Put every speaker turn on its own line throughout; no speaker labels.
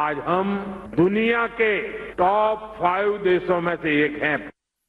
आज हम दुनिया के टॉप फाइव देशों में से एक हैं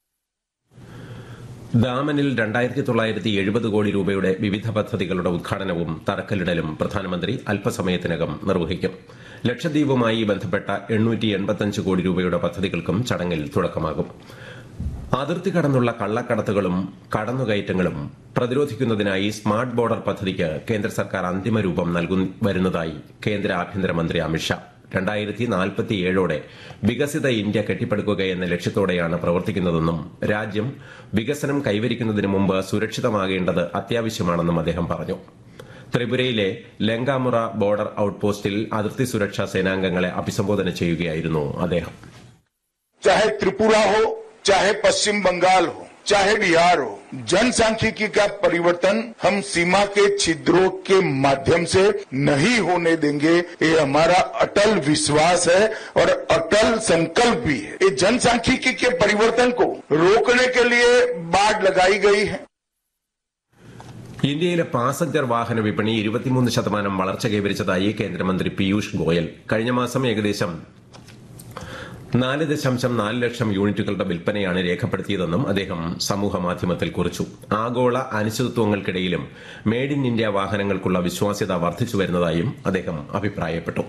ദാമനിൽ രണ്ടായിരത്തി തൊള്ളായിരത്തി എഴുപത് കോടി രൂപയുടെ വിവിധ പദ്ധതികളുടെ ഉദ്ഘാടനവും തറക്കല്ലിടലും പ്രധാനമന്ത്രി അല്പസമയത്തിനകം നിർവഹിക്കും ലക്ഷദ്വീപുമായി ബന്ധപ്പെട്ട എണ്ണൂറ്റി എൺപത്തഞ്ച് കോടി രൂപയുടെ പദ്ധതികൾക്കും ചടങ്ങിൽ തുടക്കമാകും അതിർത്തി കടന്നുള്ള കള്ളക്കടത്തുകളും കടന്നുകയറ്റങ്ങളും പ്രതിരോധിക്കുന്നതിനായി സ്മാർട്ട് ബോർഡർ പദ്ധതിക്ക് കേന്ദ്ര സർക്കാർ അന്തിമ രൂപം നൽകും വരുന്നതായി കേന്ദ്ര ആഭ്യന്തരമന്ത്രി അമിത്ഷാ രണ്ടായിരത്തി നാൽപ്പത്തിയേഴോടെ വികസിത ഇന്ത്യ കെട്ടിപ്പടുക്കുക എന്ന ലക്ഷ്യത്തോടെയാണ് പ്രവർത്തിക്കുന്നതെന്നും രാജ്യം വികസനം കൈവരിക്കുന്നതിന് മുമ്പ് സുരക്ഷിതമാകേണ്ടത് അത്യാവശ്യമാണെന്നും അദ്ദേഹം പറഞ്ഞു ത്രിപുരയിലെ ലങ്കാമുറ ബോർഡർ ഔട്ട്പോസ്റ്റിൽ അതിർത്തി സുരക്ഷാ സേനാംഗങ്ങളെ അഭിസംബോധന ചെയ്യുകയായിരുന്നു അദ്ദേഹം
चाहे त्रिपुरा हो चाहे पश्चिम बंगाल हो चाहे बिहार हो जनसांख्यिकी का परिवर्तन हम सीमा के छिद्रों के माध्यम से नहीं होने देंगे ये हमारा अटल विश्वास है और अटल संकल्प भी है ये जनसांख्यिकी के परिवर्तन को रोकने के लिए बाढ़ लगाई गई है
ഇന്ത്യയിലെ പാസഞ്ചർ വാഹന വിപണി ഇരുപത്തിമൂന്ന് ശതമാനം വളർച്ച കൈവരിച്ചതായി കേന്ദ്രമന്ത്രി പീയൂഷ് ഗോയൽ കഴിഞ്ഞ മാസം ഏകദേശം നാല് ദശാംശം നാല് ലക്ഷം യൂണിറ്റുകളുടെ വിൽപ്പനയാണ് രേഖപ്പെടുത്തിയതെന്നും അദ്ദേഹം സമൂഹ മാധ്യമത്തിൽ കുറിച്ചു ആഗോള അനിശ്ചിതത്വങ്ങൾക്കിടയിലും മെയ്ഡ് ഇൻ ഇന്ത്യ വാഹനങ്ങൾക്കുള്ള വിശ്വാസ്യത വർദ്ധിച്ചു വരുന്നതായും അദ്ദേഹം അഭിപ്രായപ്പെട്ടു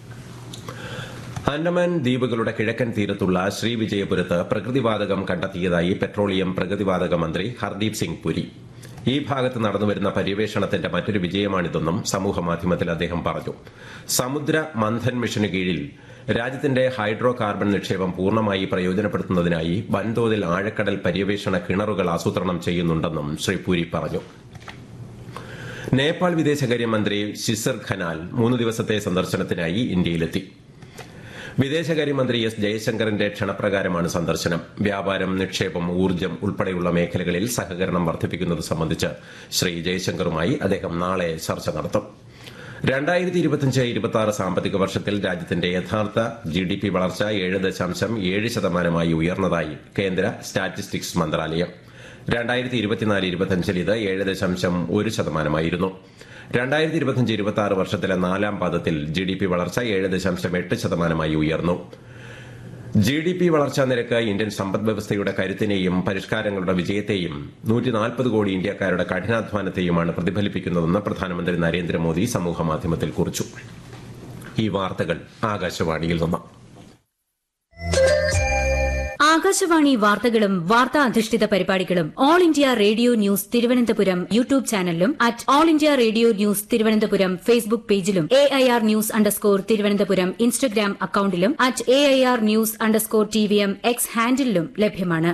ആൻഡമാൻ ദ്വീപുകളുടെ കിഴക്കൻ തീരത്തുള്ള ശ്രീവിജയപുരത്ത് പ്രകൃതിവാതകം കണ്ടെത്തിയതായി പെട്രോളിയം പ്രകൃതിവാതക മന്ത്രി ഹർദീപ് സിംഗ് പുരി ഈ ഭാഗത്ത് നടന്നുവരുന്ന പര്യവേഷണത്തിന്റെ മറ്റൊരു വിജയമാണിതെന്നും സമൂഹ മാധ്യമത്തിൽ അദ്ദേഹം പറഞ്ഞു സമുദ്ര മന്ഥൻ മിഷന് കീഴിൽ രാജ്യത്തിന്റെ ഹൈഡ്രോ കാർബൺ നിക്ഷേപം പൂർണ്ണമായി പ്രയോജനപ്പെടുത്തുന്നതിനായി വൻതോതിൽ ആഴക്കടൽ പര്യവേഷണ കിണറുകൾ ആസൂത്രണം ചെയ്യുന്നുണ്ടെന്നും ശ്രീ പുരി പറഞ്ഞു നേപ്പാൾ വിദേശകാര്യമന്ത്രി ശിസർ ഖനാൽ മൂന്ന് ദിവസത്തെ സന്ദർശനത്തിനായി ഇന്ത്യയിലെത്തി വിദേശകാര്യമന്ത്രി എസ് ജയശങ്കറിന്റെ ക്ഷണപ്രകാരമാണ് സന്ദർശനം വ്യാപാരം നിക്ഷേപം ഊർജ്ജം ഉൾപ്പെടെയുള്ള മേഖലകളിൽ സഹകരണം വർദ്ധിപ്പിക്കുന്നത് സംബന്ധിച്ച് ശ്രീ ജയശങ്കറുമായി അദ്ദേഹം നാളെ ചർച്ച നടത്തും രണ്ടായിരത്തി ഇരുപത്തിയഞ്ച് ഇരുപത്തി ആറ് സാമ്പത്തിക വർഷത്തിൽ രാജ്യത്തിന്റെ യഥാർത്ഥ ജി ഡി പി വളർച്ച ഏഴ് ദശാംശം ഏഴ് ശതമാനമായി ഉയർന്നതായി കേന്ദ്ര സ്റ്റാറ്റിസ്റ്റിക്സ് മന്ത്രാലയം രണ്ടായിരത്തി ഇരുപത്തിനാല് ഇരുപത്തിയഞ്ചിൽ ഇത് ഏഴ് ദശാംശം ഒരു ശതമാനമായിരുന്നു രണ്ടായിരത്തി ഇരുപത്തിയഞ്ച് ഇരുപത്തി ആറ് വർഷത്തിലെ നാലാം പാദത്തിൽ ജി ഡി പി വളർച്ച ഏഴ് ദശാംശം എട്ട് ശതമാനമായി ഉയർന്നു ജി ഡി പി വളർച്ചാ നിരക്ക് ഇന്ത്യൻ സമ്പദ് വ്യവസ്ഥയുടെ കരുത്തിനെയും പരിഷ്കാരങ്ങളുടെ വിജയത്തെയും നൂറ്റി നാൽപ്പത് കോടി ഇന്ത്യക്കാരുടെ കഠിനാധ്വാനത്തെയുമാണ് പ്രതിഫലിപ്പിക്കുന്നതെന്ന് പ്രധാനമന്ത്രി നരേന്ദ്രമോദി സമൂഹമാധ്യമത്തിൽ കുറിച്ചു ഈ വാർത്തകൾ ആകാശവാണിയിൽ നിന്ന്
ആകാശവാണി വാർത്തകളും വാർത്താ അധിഷ്ഠിത പരിപാടികളും All India Radio News Thiruvananthapuram YouTube ചാനലിലും at All India Radio News Thiruvananthapuram Facebook പേജിലും A I R news underscore Thiruvananthapuram Instagram അക്കൌണ്ടിലും at A I R news underscore T V M X ഹാൻഡിലും ലഭ്യമാണ്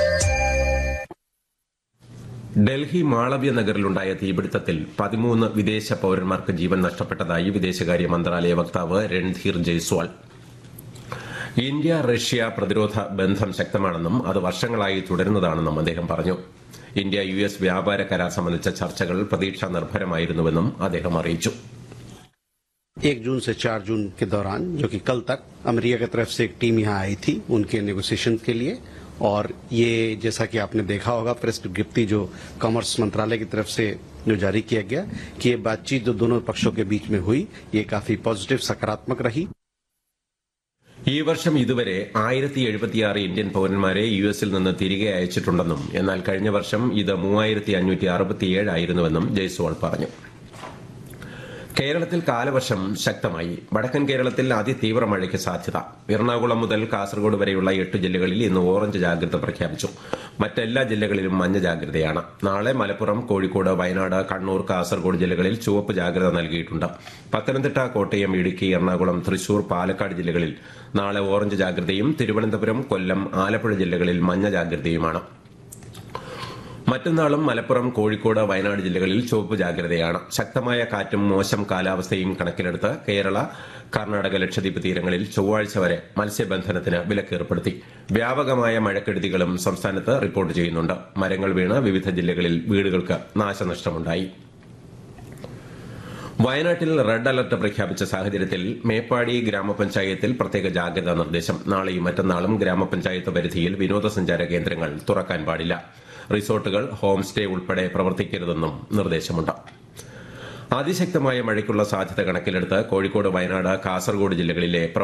ഡൽഹി മാളവ്യ നഗറിലുണ്ടായ തീപിടുത്തത്തിൽ പതിമൂന്ന് വിദേശ പൌരന്മാർക്ക് ജീവൻ നഷ്ടപ്പെട്ടതായി വിദേശകാര്യ മന്ത്രാലയ വക്താവ് രൺധീർ ജയ്സ്വാൾ ഇന്ത്യ റഷ്യ പ്രതിരോധ ബന്ധം ശക്തമാണെന്നും അത് വർഷങ്ങളായി തുടരുന്നതാണെന്നും അദ്ദേഹം പറഞ്ഞു ഇന്ത്യ യു എസ് വ്യാപാര കരാർ സംബന്ധിച്ച ചർച്ചകൾ പ്രതീക്ഷാ നിർഭരമായിരുന്നുവെന്നും അദ്ദേഹം അറിയിച്ചു
एक जून से चार जून के दौरान जो कि कल तक अमेरिका की तरफ से एक टीम यहाँ आई थी उनके नेगोशिएशन के लिए और ये जैसा कि आपने देखा होगा प्रेस विज्ञप्ति जो कॉमर्स मंत्रालय की तरफ से जो जारी किया गया कि ये बातचीत जो दोनों पक्षों के बीच में हुई ये काफी पॉजिटिव सकारात्मक रही
ഈ വർഷം ഇതുവരെ ആയിരത്തി എഴുപത്തിയാറ് ഇന്ത്യൻ പൌരന്മാരെ യു എസിൽ നിന്ന് തിരികെ അയച്ചിട്ടുണ്ടെന്നും എന്നാൽ കഴിഞ്ഞ വർഷം ഇത് മൂവായിരത്തി അഞ്ഞൂറ്റി അറുപത്തിയേഴായിരുന്നുവെന്നും ജയ്സ്വാൾ പറഞ്ഞു കേരളത്തിൽ കാലവർഷം ശക്തമായി വടക്കൻ കേരളത്തിൽ അതിതീവ്ര മഴയ്ക്ക് സാധ്യത എറണാകുളം മുതൽ കാസർഗോഡ് വരെയുള്ള എട്ട് ജില്ലകളിൽ ഇന്ന് ഓറഞ്ച് ജാഗ്രത പ്രഖ്യാപിച്ചു മറ്റെല്ലാ ജില്ലകളിലും മഞ്ഞ ജാഗ്രതയാണ് നാളെ മലപ്പുറം കോഴിക്കോട് വയനാട് കണ്ണൂർ കാസർഗോഡ് ജില്ലകളിൽ ചുവപ്പ് ജാഗ്രത നൽകിയിട്ടുണ്ട് പത്തനംതിട്ട കോട്ടയം ഇടുക്കി എറണാകുളം തൃശൂർ പാലക്കാട് ജില്ലകളിൽ നാളെ ഓറഞ്ച് ജാഗ്രതയും തിരുവനന്തപുരം കൊല്ലം ആലപ്പുഴ ജില്ലകളിൽ മഞ്ഞ ജാഗ്രതയുമാണ് മറ്റന്നാളും മലപ്പുറം കോഴിക്കോട് വയനാട് ജില്ലകളിൽ ചുവപ്പ് ജാഗ്രതയാണ് ശക്തമായ കാറ്റും മോശം കാലാവസ്ഥയും കണക്കിലെടുത്ത് കേരള കർണാടക ലക്ഷദ്വീപ് തീരങ്ങളിൽ ചൊവ്വാഴ്ച വരെ മത്സ്യബന്ധനത്തിന് വിലക്കേർപ്പെടുത്തി വ്യാപകമായ മഴക്കെടുതികളും സംസ്ഥാനത്ത് റിപ്പോർട്ട് ചെയ്യുന്നുണ്ട് മരങ്ങൾ വീണ് വിവിധ ജില്ലകളിൽ വീടുകൾക്ക് നാശനഷ്ടമുണ്ടായി വയനാട്ടിൽ റെഡ് അലർട്ട് പ്രഖ്യാപിച്ച സാഹചര്യത്തിൽ മേപ്പാടി ഗ്രാമപഞ്ചായത്തിൽ പ്രത്യേക ജാഗ്രതാ നിർദ്ദേശം നാളെയും മറ്റന്നാളും ഗ്രാമപഞ്ചായത്ത് പരിധിയിൽ വിനോദസഞ്ചാര കേന്ദ്രങ്ങൾ തുറക്കാൻ പാടില്ല റിസോർട്ടുകൾ ഹോം സ്റ്റേ ഉൾപ്പെടെ പ്രവർത്തിക്കരുതെന്നും നിർദ്ദേശമുണ്ട് അതിശക്തമായ മഴയ്ക്കുള്ള സാധ്യത കണക്കിലെടുത്ത് കോഴിക്കോട് വയനാട് കാസർഗോഡ് ജില്ലകളിലെ